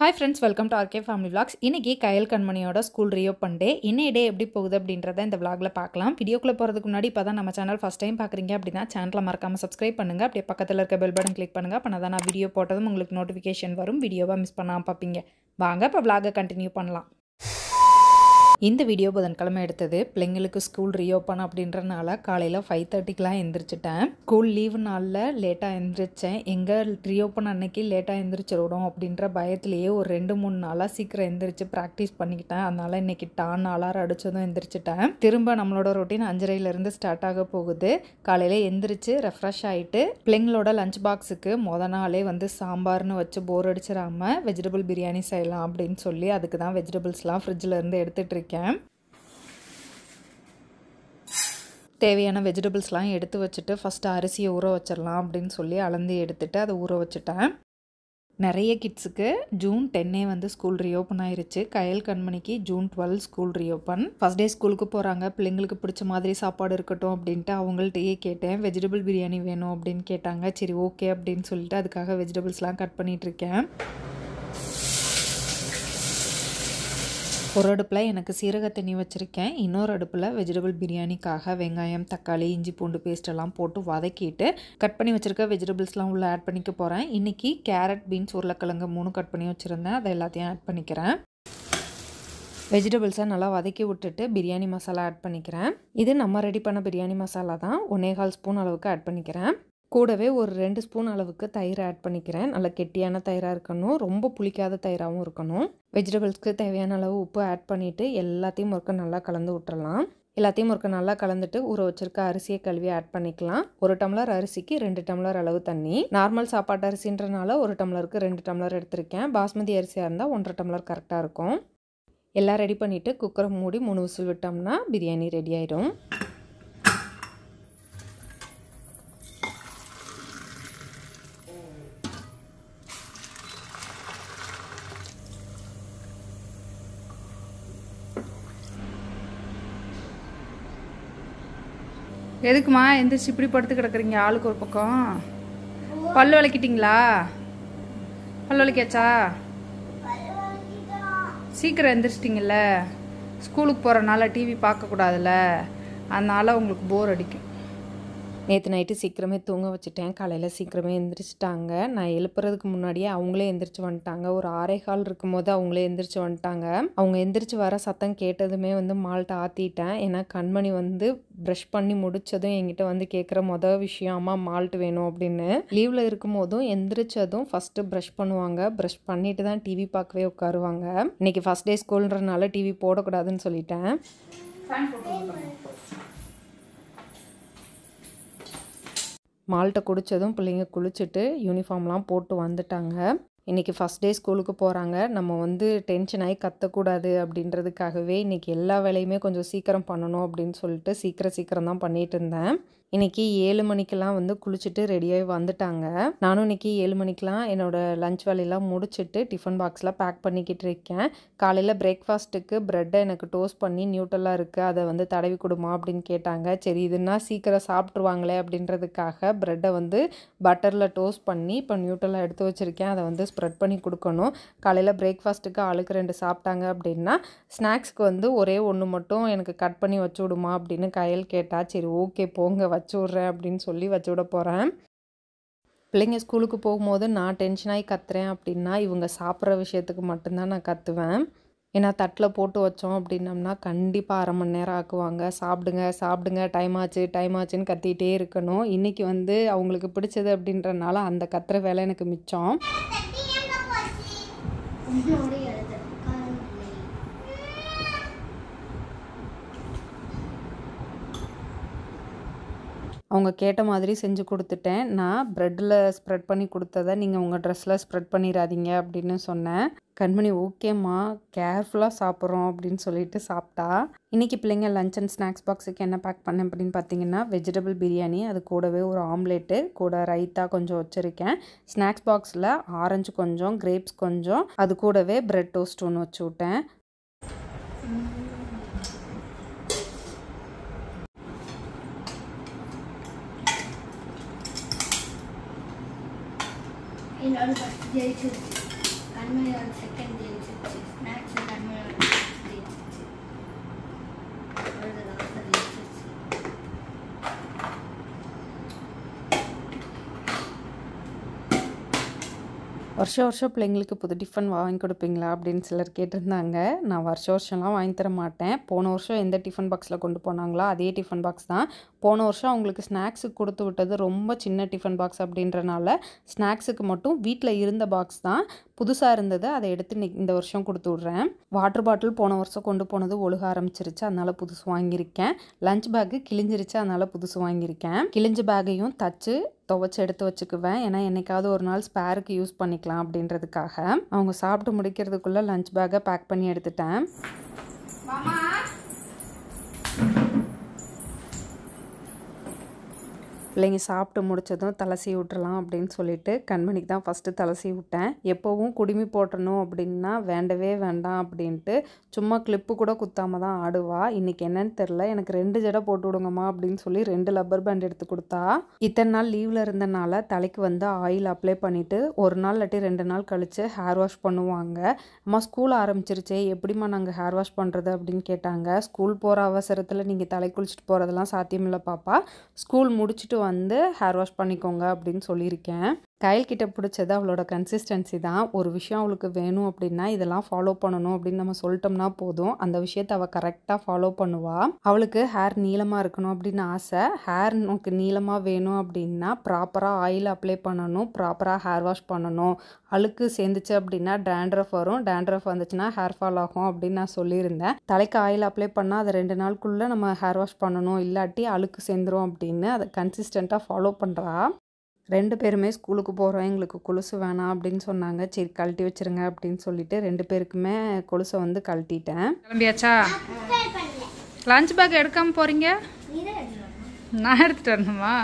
Hi friends welcome to RK family vlogs இன்னைக்கு கயல் கண்மணியோட school reopen டே இன்னைய டே எப்படி போகுது அப்படின்றத இந்த vlogல பார்க்கலாம் வீடியோக்குள்ளே போகிறதுக்கு முன்னாடி இப்போ தான் நம்ம சேனல் ஃபஸ்ட் டைம் பார்க்குறீங்க அப்படின்னா சேனலை மறக்காமல் சப்ஸ்கிரைப் பண்ணுங்கள் அப்படியே பக்கத்தில் இருக்க பெல் பட்டன் கிளிக் பண்ணுங்கள் அப்போ தான் நான் வீடியோ போட்டதும் உங்களுக்கு நோட்டிஃபிகேஷன் வரும் வீடியோவை மிஸ் பண்ணாமல் பார்ப்பீங்க வாங்க இப்போ vlog கண்டினியூ பண்ணலாம் இந்த வீடியோ புதன்கிழமை எடுத்தது பிள்ளைங்களுக்கு ஸ்கூல் ரீஓப்பன் அப்படின்றனால காலையில் ஃபைவ் தேர்ட்டிக்கெலாம் எந்திரிச்சிட்டேன் ஸ்கூல் லீவு நாளில் லேட்டாக எந்திரிச்சேன் எங்கே ரீஓப்பன் அன்னைக்கு லேட்டாக எந்திரிச்சிடணும் அப்படின்ற பயத்திலேயே ஒரு ரெண்டு மூணு நாளாக சீக்கிரம் எந்திரிச்சு ப்ராக்டிஸ் பண்ணிக்கிட்டேன் அதனால் இன்னைக்கு டான் அலாரம் அடித்ததும் எந்திரிச்சிட்டேன் திரும்ப நம்மளோட ரொட்டீன் அஞ்சரையிலேருந்து ஸ்டார்ட் ஆக போகுது காலையில் எந்திரிச்சு ரெஃப்ரெஷ் ஆகிட்டு பிள்ளைங்களோட லஞ்ச் பாக்ஸுக்கு மொத நாளே வந்து சாம்பார்னு வச்சு போர் அடிச்சிடாம வெஜிடபிள் பிரியாணி செய்யலாம் அப்படின்னு சொல்லி அதுக்கு தான் வெஜிடபிள்ஸ்லாம் ஃப்ரிட்ஜில் இருந்து எடுத்துகிட்டு இருக்கேன் தேவையான வெஜிடபிள்ஸ்லாம் எடுத்து வச்சுட்டு ஃபஸ்ட்டு அரிசியை ஊற வச்சிடலாம் அப்படின்னு சொல்லி அளந்து எடுத்துட்டு அதை ஊற வச்சுட்டேன் நிறைய கிட்ஸுக்கு ஜூன் டென்னே வந்து ஸ்கூல் ரீஓப்பன் ஆயிருச்சு கயல் கண்மணிக்கு June twelve school reopen first day ஸ்கூலுக்கு போகிறாங்க பிள்ளைங்களுக்கு பிடிச்ச மாதிரி சாப்பாடு இருக்கட்டும் அப்படின்ட்டு அவங்கள்ட்டயே கேட்டேன் வெஜிடபிள் பிரியாணி வேணும் அப்படின்னு கேட்டாங்க சரி ஓகே அப்படின்னு சொல்லிட்டு அதுக்காக வெஜிடபிள்ஸ்லாம் கட் பண்ணிட்டு இருக்கேன் ஒரு அடுப்பில் எனக்கு சீரக தண்ணி வச்சுருக்கேன் இன்னொரு அடுப்பில் வெஜிடபிள் பிரியாணிக்காக வெங்காயம் தக்காளி இஞ்சி பூண்டு பேஸ்ட் எல்லாம் போட்டு வதக்கிட்டு கட் பண்ணி வச்சுருக்க வெஜிடபிள்ஸ்லாம் உள்ளே ஆட் பண்ணிக்க போகிறேன் இன்றைக்கி கேரட் பீன்ஸ் உருளைக்கிழங்கு மூணு கட் பண்ணி வச்சுருந்தேன் அதை எல்லாத்தையும் ஆட் பண்ணிக்கிறேன் வெஜிடபிள்ஸை நல்லா வதக்கி விட்டுட்டு பிரியாணி மசாலா ஆட் பண்ணிக்கிறேன் இது நம்ம ரெடி பண்ண பிரியாணி மசாலா தான் ஒன்னேகால் ஸ்பூன் அளவுக்கு ஆட் பண்ணிக்கிறேன் கூடவே ஒரு ரெண்டு ஸ்பூன் அளவுக்கு தயிர் ஆட் பண்ணிக்கிறேன் நல்லா கெட்டியான தயிராக இருக்கணும் ரொம்ப புளிக்காத தயிராகவும் இருக்கணும் வெஜிடபிள்ஸ்க்கு தேவையான அளவு உப்பு ஆட் பண்ணிவிட்டு எல்லாத்தையும் ஒருக்க நல்லா கலந்து விட்டுறலாம் எல்லாத்தையும் ஒருக்க நல்லா கலந்துட்டு ஊற வச்சிருக்க அரிசியை கழுவி ஆட் பண்ணிக்கலாம் ஒரு டம்ளர் அரிசிக்கு ரெண்டு டம்ளர் அளவு தண்ணி நார்மல் சாப்பாட்டு அரிசின்றனால ஒரு டம்ளருக்கு ரெண்டு டம்ளர் எடுத்திருக்கேன் பாஸ்மதி அரிசியாக இருந்தால் ஒன்றரை டம்ளர் கரெக்டாக இருக்கும் எல்லாம் ரெடி பண்ணிவிட்டு குக்கரை மூடி மூணு விசில் விட்டோம்னா பிரியாணி ரெடி ஆயிடும் எதுக்குமா எந்திரிச்சு இப்படி படுத்து கிடக்குறீங்க ஆளுக்கு ஒரு பக்கம் பல்லு விளக்கிட்டீங்களா பல்லு விளக்கியாச்சா சீக்கிரம் எந்திரிச்சிட்டிங்கல்ல ஸ்கூலுக்கு போகிறனால டிவி பார்க்கக்கூடாதுல்ல அதனால் உங்களுக்கு போர் அடிக்கும் நேற்று நைட்டு சீக்கிரமே தூங்க வச்சுட்டேன் காலையில் சீக்கிரமே எந்திரிச்சிட்டாங்க நான் எழுப்புறதுக்கு முன்னாடியே அவங்களே எந்திரிச்சு வந்துட்டாங்க ஒரு ஆறே கால் இருக்கும்போது அவங்களே எந்திரிச்சு வந்துட்டாங்க அவங்க எந்திரிச்சு வர சத்தம் கேட்டதுமே வந்து மால்ட்டை ஆற்றிட்டேன் ஏன்னா கண்மணி வந்து ப்ரஷ் பண்ணி முடிச்சதும் என்கிட்ட வந்து கேட்குற மொதல் விஷயம் அம்மா மால்ட் வேணும் அப்படின்னு லீவில் இருக்கும் போதும் எந்திரிச்சதும் ஃபஸ்ட்டு ப்ரஷ் பண்ணுவாங்க ப்ரஷ் பண்ணிட்டு தான் டிவி பார்க்கவே உட்காருவாங்க இன்னைக்கு ஃபஸ்ட் டே ஸ்கூல்ன்றனால டிவி போடக்கூடாதுன்னு சொல்லிட்டேன் மால்ட்டை குடித்ததும் பிள்ளைங்க குளிச்சுட்டு யூனிஃபார்ம்லாம் போட்டு வந்துட்டாங்க இன்றைக்கி ஃபஸ்ட் டே ஸ்கூலுக்கு போகிறாங்க நம்ம வந்து டென்ஷன் ஆகி கத்தக்கூடாது அப்படின்றதுக்காகவே இன்றைக்கி எல்லா வேலையுமே கொஞ்சம் சீக்கிரம் பண்ணணும் அப்படின்னு சொல்லிட்டு சீக்கிரம் சீக்கிரம் தான் பண்ணிகிட்டு இருந்தேன் இன்றைக்கி ஏழு மணிக்கெலாம் வந்து குளிச்சுட்டு ரெடியாகி வந்துட்டாங்க நானும் இன்றைக்கி ஏழு மணிக்கெலாம் என்னோடய லஞ்ச் வேலையெல்லாம் முடிச்சுட்டு டிஃபன் பாக்ஸில் பேக் பண்ணிக்கிட்டு இருக்கேன் காலையில் பிரேக்ஃபாஸ்ட்டுக்கு ப்ரெட்டை எனக்கு டோஸ்ட் பண்ணி நியூட்டலாக இருக்குது அதை வந்து தடவி கொடுமா அப்படின்னு கேட்டாங்க சரி இதுனா சீக்கிரம் சாப்பிட்ருவாங்களே அப்படின்றதுக்காக ப்ரெட்டை வந்து பட்டரில் டோஸ்ட் பண்ணி இப்போ நியூட்டலாக எடுத்து வச்சுருக்கேன் அதை வந்து ஸ்ப்ரெட் பண்ணி கொடுக்கணும் காலையில் பிரேக்ஃபாஸ்ட்டுக்கு ஆளுக்கு ரெண்டு சாப்பிட்டாங்க அப்படின்னா ஸ்நாக்ஸ்க்கு வந்து ஒரே ஒன்று மட்டும் எனக்கு கட் பண்ணி வச்சு விடுமா அப்படின்னு கையல் கேட்டா சரி ஓகே போங்க வச்சு விட்றேன் அப்படின்னு சொல்லி வச்சு விட போகிறேன் பிள்ளைங்க ஸ்கூலுக்கு போகும்போது நான் டென்ஷனாகி கத்துறேன் அப்படின்னா இவங்க சாப்பிட்ற விஷயத்துக்கு மட்டும்தான் நான் கத்துவேன் ஏன்னா தட்டில் போட்டு வச்சோம் அப்படின்னம்னா கண்டிப்பாக அரை மணி நேரம் ஆக்குவாங்க சாப்பிடுங்க சாப்பிடுங்க டைம் ஆச்சு டைம் ஆச்சுன்னு கத்திகிட்டே இருக்கணும் இன்றைக்கி வந்து அவங்களுக்கு பிடிச்சது அப்படின்றனால அந்த கத்துற வேலை எனக்கு மிச்சம் உன்னோட எழுது காரணம் அவங்க கேட்ட மாதிரி செஞ்சு கொடுத்துட்டேன் நான் ப்ரெட்டில் ஸ்ப்ரெட் பண்ணி கொடுத்ததை நீங்கள் உங்கள் ட்ரெஸ்ஸில் ஸ்ப்ரெட் பண்ணிடாதீங்க அப்படின்னு சொன்னேன் கண்மணி ஓகேம்மா கேர்ஃபுல்லாக சாப்பிட்றோம் அப்படின்னு சொல்லிட்டு சாப்பிட்டா இன்றைக்கி பிள்ளைங்க லஞ்ச் அண்ட் ஸ்நாக்ஸ் பாக்ஸுக்கு என்ன பேக் பண்ணேன் அப்படின்னு பார்த்தீங்கன்னா வெஜிடபிள் பிரியாணி அது கூடவே ஒரு ஆம்லேட்டு கூட ரைத்தா கொஞ்சம் வச்சுருக்கேன் ஸ்நாக்ஸ் பாக்ஸில் ஆரஞ்சு கொஞ்சம் கிரேப்ஸ் கொஞ்சம் அது கூடவே பிரெட் டோஸ்ட் ஒன்று வச்சு விட்டேன் என்னோட ஃபஸ்ட் ஜெயிச்சு கண் தமிழ் செகண்ட் ஜெயிச்சிச்சு ஸ்நாக்ஸ் தமிழ் ஜெயிச்சிச்சு வருதுடா அது ஜெயிச்சிச்சு வருஷம் வருஷம் பிள்ளைங்களுக்கு புது டிஃபன் வாங்கி கொடுப்பீங்களா அப்படின்னு சிலர் கேட்டிருந்தாங்க நான் வருஷம் வருஷம்லாம் வாங்கி தர மாட்டேன் போன வருஷம் எந்த டிஃபன் பாக்ஸில் கொண்டு போனாங்களோ அதே டிஃபன் பாக்ஸ் தான் போன வருஷம் அவங்களுக்கு ஸ்நாக்ஸுக்கு கொடுத்து விட்டது ரொம்ப சின்ன டிஃபன் பாக்ஸ் அப்படின்றனால ஸ்நாக்ஸுக்கு மட்டும் வீட்டில் இருந்த பாக்ஸ் தான் புதுசாக இருந்தது அதை எடுத்து இன்னைக்கு இந்த வருஷம் கொடுத்து விட்றேன் வாட்டர் பாட்டில் போன வருஷம் கொண்டு போனது ஒழுக ஆரம்பிச்சிருச்சு அதனால் புதுசு வாங்கியிருக்கேன் லஞ்ச் பேக்கு கிழிஞ்சிருச்சு அதனால் புதுசு வாங்கியிருக்கேன் கிழிஞ்ச பேக்கையும் தச்சு துவைச்சி எடுத்து வச்சுக்குவேன் ஏன்னா என்னைக்காவது ஒரு நாள் ஸ்பேருக்கு யூஸ் பண்ணிக்கலாம் அப்படின்றதுக்காக அவங்க சாப்பிட்டு முடிக்கிறதுக்குள்ளே லஞ்ச் பேக்கை பேக் பண்ணி எடுத்துட்டேன் பிள்ளைங்க சாப்பிட்டு முடிச்சதும் தலை சீவி விட்டுறலாம் அப்படின்னு சொல்லிட்டு கண்மணிக்கு தான் ஃபஸ்ட்டு தலை சீவி விட்டேன் எப்போவும் குடுமி போட்டணும் அப்படின்னா வேண்டவே வேண்டாம் அப்படின்ட்டு சும்மா கிளிப்பு கூட குத்தாம தான் ஆடுவா இன்னைக்கு என்னன்னு தெரில எனக்கு ரெண்டு ஜடை போட்டு விடுங்கம்மா அப்படின்னு சொல்லி ரெண்டு லப்பர் பேண்ட் எடுத்து கொடுத்தா இத்தனை நாள் லீவில் இருந்தனால தலைக்கு வந்து ஆயில் அப்ளை பண்ணிவிட்டு ஒரு நாள் இல்லாட்டி ரெண்டு நாள் கழித்து ஹேர் வாஷ் பண்ணுவாங்க அம்மா ஸ்கூல் ஆரம்பிச்சிருச்சே எப்படிம்மா நாங்கள் ஹேர் வாஷ் பண்ணுறது அப்படின்னு கேட்டாங்க ஸ்கூல் போகிற அவசரத்தில் நீங்கள் தலை குளிச்சுட்டு போகிறதெல்லாம் சாத்தியமில்லை பாப்பா ஸ்கூல் முடிச்சுட்டு வந்து ஹேர் வாஷ் பண்ணிக்கோங்க அப்படின்னு சொல்லியிருக்கேன் கைல் கிட்ட பிடிச்சது அவளோட கன்சிஸ்டன்சி தான் ஒரு விஷயம் அவளுக்கு வேணும் அப்படின்னா இதெல்லாம் ஃபாலோ பண்ணணும் அப்படின்னு நம்ம சொல்லிட்டோம்னா போதும் அந்த விஷயத்தை அவள் கரெக்டாக ஃபாலோ பண்ணுவா அவளுக்கு ஹேர் நீளமாக இருக்கணும் அப்படின்னு ஆசை ஹேர் நமக்கு நீளமாக வேணும் அப்படின்னா ப்ராப்பராக ஆயில் அப்ளை பண்ணணும் ப்ராப்பராக ஹேர் வாஷ் பண்ணணும் அழுக்கு சேர்ந்துச்சு அப்படின்னா டேண்ட்ரஃப் வரும் டேண்ட்ரஃப் வந்துச்சுன்னா ஹேர் ஃபால் ஆகும் அப்படின்னு நான் சொல்லியிருந்தேன் தலைக்கு ஆயில் அப்ளை பண்ணால் அதை ரெண்டு நாளுக்குள்ளே நம்ம ஹேர் வாஷ் பண்ணணும் இல்லாட்டி அழுக்கு சேர்ந்துரும் அப்படின்னு அதை கன்சிஸ்டண்ட்டாக ஃபாலோ பண்ணுறா ரெண்டு பேருமே ஸ்கூலுக்கு போகிறோம் எங்களுக்கு கொலுசு வேணாம் அப்படின்னு சொன்னாங்க சரி கழட்டி வச்சிருங்க அப்படின்னு சொல்லிட்டு ரெண்டு பேருக்குமே கொலுசை வந்து கழட்டிட்டேன் கிளம்பியாச்சா லஞ்ச் பேக் எடுக்காம போறீங்க நான் எடுத்துட்டு வரணுமா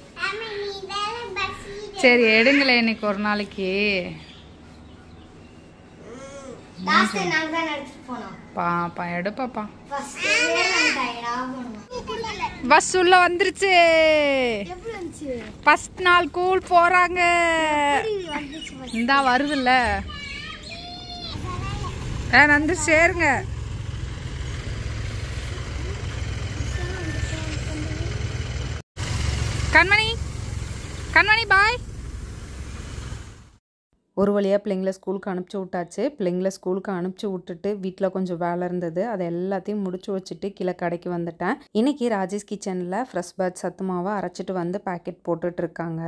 சரி எடுங்களேன் இன்னைக்கு ஒரு நாளைக்கு லாஸ்ட் நாங்க தான் எடுத்துட்டு போனோம் பாப்பா எடுப்பாப்பா ஃபர்ஸ்ட் நாங்க டயர்ட் ஆகணும் பஸ் உள்ள வந்துருச்சு எப்படி இருந்துச்சு ஃபர்ஸ்ட் நாள் கூல் போறாங்க வந்துச்சு இந்தா வருதுல்ல ஆ வந்து சேருங்க கண்மணி கண்மணி பாய் ஒரு வழியாக பிள்ளைங்கள ஸ்கூலுக்கு அனுப்பிச்சி விட்டாச்சு பிள்ளைங்கள ஸ்கூலுக்கு அனுப்பிச்சி விட்டுட்டு வீட்டில் கொஞ்சம் வேலை இருந்தது அதை எல்லாத்தையும் முடிச்சு வச்சுட்டு கீழே கடைக்கு வந்துட்டேன் இன்னைக்கு ராஜேஷ் கிச்சனில் ஃப்ரெஷ் பேட் சத்து மாவை அரைச்சிட்டு வந்து பாக்கெட் போட்டுட்டு இருக்காங்க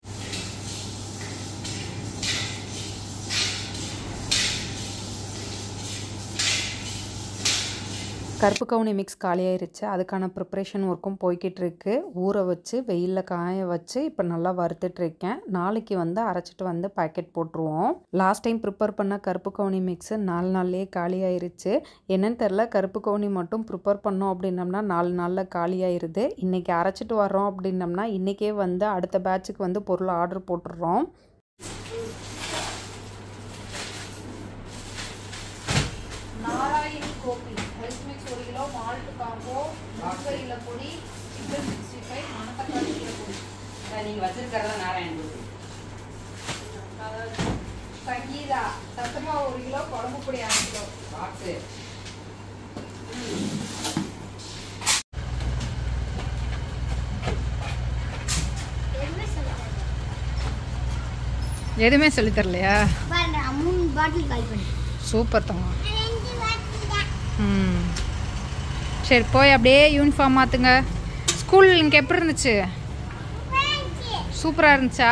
கருப்பு கவுனி மிக்ஸ் காலியாயிருச்சு அதுக்கான ப்ரிப்ரேஷன் ஒர்க்கும் போய்கிட்டு இருக்கு ஊற வச்சு வெயிலில் காய வச்சு இப்போ நல்லா வறுத்துட்டு இருக்கேன் நாளைக்கு வந்து அரைச்சிட்டு வந்து பாக்கெட் போட்டுருவோம் லாஸ்ட் டைம் ப்ரிப்பேர் பண்ண கருப்பு கவுனி மிக்ஸு நாலு நாள்லேயே காலியாயிருச்சு என்னன்னு தெரில கருப்பு கவுனி மட்டும் ப்ரிப்பேர் பண்ணோம் அப்படின்னம்னா நாலு நாளில் காலியாயிருது இன்றைக்கி அரைச்சிட்டு வர்றோம் அப்படின்னம்னா இன்றைக்கே வந்து அடுத்த பேட்சுக்கு வந்து பொருள் ஆர்டர் போட்டுடுறோம் நாராயணி கோபி ரைஸ் மிக்ஸ் ஒரு கிலோ மால்ட் காம்போ முட்டையில பொடி சிக்கன் சிக்ஸ்டி ஃபைவ் மணத்தக்காளி கீரை பொடி நீங்க வச்சிருக்கிறதா நாராயண் குருவி சங்கீதா சத்தமா ஒரு கிலோ குழம்பு பொடி அரை கிலோ பாக்ஸு எதுவுமே சொல்லுங்க எதுவுமே சொல்லி தரலையா பாருங்க மூணு பாட்டில் கால் பண்ணி சூப்பர் தங்கம் ம் சரி போய் அப்படியே யூனிஃபார்ம் மாற்றுங்க ஸ்கூல் இங்கே எப்படி இருந்துச்சு சூப்பராக இருந்துச்சா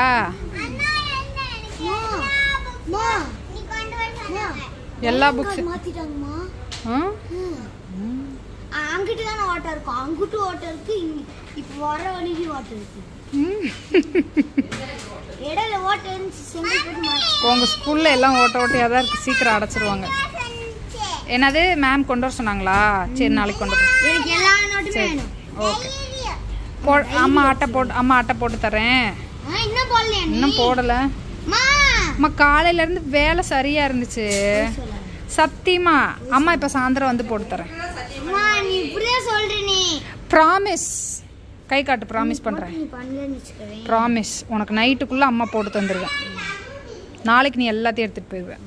எல்லா புக்ஸ் மாத்திட்டாங்கம்மா ஆ அங்கிட்டு தானே வாட்டர் இருக்கும் அங்கிட்டு வாட்டர் இருக்கு இங்க- இப்போ வர வழிக்கு வாட்டர் இருக்கு ம். இடையில வாட்டர் இருந்துச்சு செஞ்சு போட்டு மாத்தி- உங்கள் ஸ்கூலில் எல்லாம் ஓட்ட ஓட்டையாக தான் இருக்குது சீக்கிரம் அடைச்சிருவாங்க என்னது மேம் கொண்டு வர சொன்னாங்களா சரி நாளைக்கு கொண்டு வர எனக்கு எல்லா நோட்டுமே வேணும் ஓகே போ அம்மா அட்டை போட்டு அம்மா அட்டை போட்டு தரேன் ஆ, இன்னும் போடலையா நீ? இன்னும் போடலை அம்மா அம்மா காலையிலேருந்து வேலை சரியாக இருந்துச்சு சத்தியமா அம்மா இப்போ சாயந்தரம் வந்து போட்டு தரேன் அம்மா நீ இப்படியே சொல்ற நீ ப்ராமிஸ் கை காட்டு ப்ராமிஸ் பண்ணுறேன் நீ பண்ணலன்னு வச்சுக்கவே ப்ராமிஸ் உனக்கு நைட்டுக்குள்ளே அம்மா போட்டு தந்துடுவேன் நாளைக்கு நீ எல்லாத்தையும் எடுத்துகிட்டு போயிடுவேன்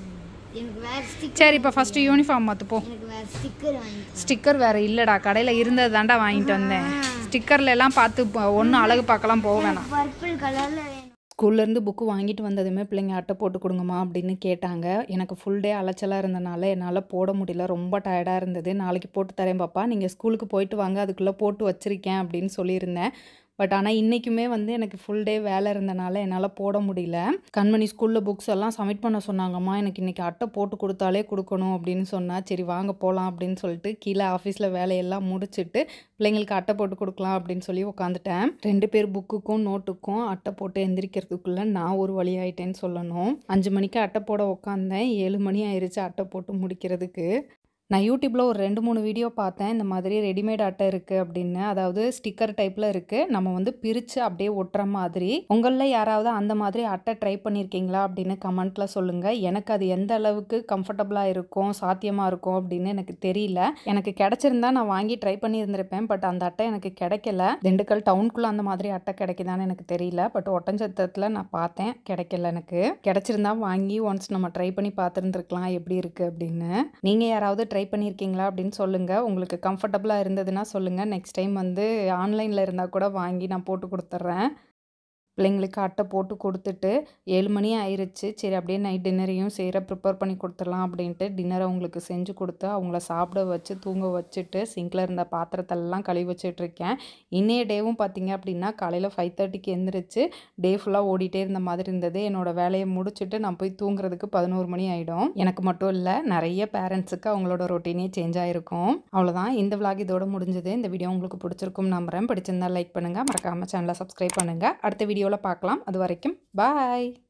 எனக்கு வேற ஸ்டிக் சரி இப்போ ஃபஸ்ட்டு யூனிஃபார்ம் மாற்று போ எனக்கு வேற ஸ்டிக்கர் வாங்கி ஸ்டிக்கர் வேறு இல்லைடா கடையில் இருந்தது தாண்டா வாங்கிட்டு வந்தேன் ஸ்டிக்கர்ல எல்லாம் பார்த்து ஒன்றும் அழகு பார்க்கலாம் போக வேணாம் பர்பிள் கலர்ல வேணும் ஸ்கூல்லேருந்து புக்கு வாங்கிட்டு வந்ததுமே பிள்ளைங்க அட்டை போட்டு கொடுங்கம்மா அப்படின்னு கேட்டாங்க எனக்கு ஃபுல் டே அலைச்சலாக இருந்தனால என்னால் போட முடியல ரொம்ப டயர்டாக இருந்தது நாளைக்கு போட்டு தரேன் பாப்பா நீங்கள் ஸ்கூலுக்கு போயிட்டு வாங்க அதுக்குள்ளே போட்டு வச்சுருக்கேன் அப்படின்னு சொல்லியிருந்தேன் பட் ஆனால் இன்றைக்குமே வந்து எனக்கு ஃபுல் டே வேலை இருந்தனால என்னால் போட முடியல கண்மணி ஸ்கூலில் புக்ஸ் எல்லாம் சப்மிட் பண்ண சொன்னாங்கம்மா எனக்கு இன்றைக்கி அட்டை போட்டு கொடுத்தாலே கொடுக்கணும் அப்படின்னு சொன்னால் சரி வாங்க போகலாம் அப்படின்னு சொல்லிட்டு கீழே ஆஃபீஸில் வேலையெல்லாம் முடிச்சிட்டு பிள்ளைங்களுக்கு அட்டை போட்டு கொடுக்கலாம் அப்படின்னு சொல்லி உட்காந்துட்டேன் ரெண்டு பேர் புக்குக்கும் நோட்டுக்கும் அட்டை போட்டு எந்திரிக்கிறதுக்குள்ளே நான் ஒரு வழி ஆயிட்டேன்னு சொல்லணும் அஞ்சு மணிக்கு அட்டை போட உட்காந்தேன் ஏழு மணி ஆயிடுச்சு அட்டை போட்டு முடிக்கிறதுக்கு நான் யூடியூப்பில் ஒரு ரெண்டு மூணு வீடியோ பார்த்தேன் இந்த மாதிரி ரெடிமேட் அட்டை இருக்குது அப்படின்னு அதாவது ஸ்டிக்கர் டைப்பில் இருக்குது நம்ம வந்து பிரித்து அப்படியே ஒட்டுற மாதிரி உங்களில் யாராவது அந்த மாதிரி அட்டை ட்ரை பண்ணியிருக்கீங்களா அப்படின்னு கமெண்ட்டில் சொல்லுங்கள் எனக்கு அது எந்த அளவுக்கு கம்ஃபர்டபுளாக இருக்கும் சாத்தியமாக இருக்கும் அப்படின்னு எனக்கு தெரியல எனக்கு கிடச்சிருந்தா நான் வாங்கி ட்ரை பண்ணியிருந்திருப்பேன் பட் அந்த அட்டை எனக்கு கிடைக்கல திண்டுக்கல் டவுனுக்குள்ளே அந்த மாதிரி அட்டை கிடைக்குதான்னு எனக்கு தெரியல பட் ஒட்டஞ்சத்திரத்தில் நான் பார்த்தேன் கிடைக்கல எனக்கு கிடச்சிருந்தா வாங்கி ஒன்ஸ் நம்ம ட்ரை பண்ணி பார்த்துருந்துருக்கலாம் எப்படி இருக்குது அப்படின்னு நீங்கள் யாராவது ட்ரை பண்ணியிருக்கீங்களா அப்படின்னு சொல்லுங்கள் உங்களுக்கு கம்ஃபர்டபுளாக இருந்ததுன்னா சொல்லுங்கள் நெக்ஸ்ட் டைம் வந்து ஆன்லைனில் இருந்தால் கூட வாங்கி நான் போட்டு கொடுத்துட்றேன் பிள்ளைங்களுக்கு அட்டை போட்டு கொடுத்துட்டு ஏழு மணி ஆயிருச்சு சரி அப்படியே நைட் டின்னரையும் செய்கிற ப்ரிப்பேர் பண்ணி கொடுத்துடலாம் அப்படின்ட்டு டின்னரை அவங்களுக்கு செஞ்சு கொடுத்து அவங்கள சாப்பிட வச்சு தூங்க வச்சுட்டு சிங்கில் இருந்த பாத்திரத்தெல்லாம் கழுவி வச்சிட்ருக்கேன் இன்னைய டேவும் பார்த்தீங்க அப்படின்னா காலையில் ஃபைவ் தேர்ட்டிக்கு எந்திரிச்சு டே ஃபுல்லாக ஓடிட்டே இருந்த மாதிரி இருந்தது என்னோட வேலையை முடிச்சுட்டு நான் போய் தூங்குறதுக்கு பதினோரு மணி ஆகிடும் எனக்கு மட்டும் இல்லை நிறைய பேரண்ட்ஸுக்கு அவங்களோட ரொட்டீனே சேஞ்ச் ஆகிருக்கும் அவ்வளோதான் இந்த விளாக் இதோட முடிஞ்சது இந்த வீடியோ உங்களுக்கு பிடிச்சிருக்கும் நம்புறேன் பிடிச்சிருந்தா லைக் பண்ணுங்கள் மறக்காமல் சேனலை சப்ஸ்கிரைப் பண்ணுங்கள் அடுத்த வீடியோவில் பார்க்கலாம் அது வரைக்கும் பாய்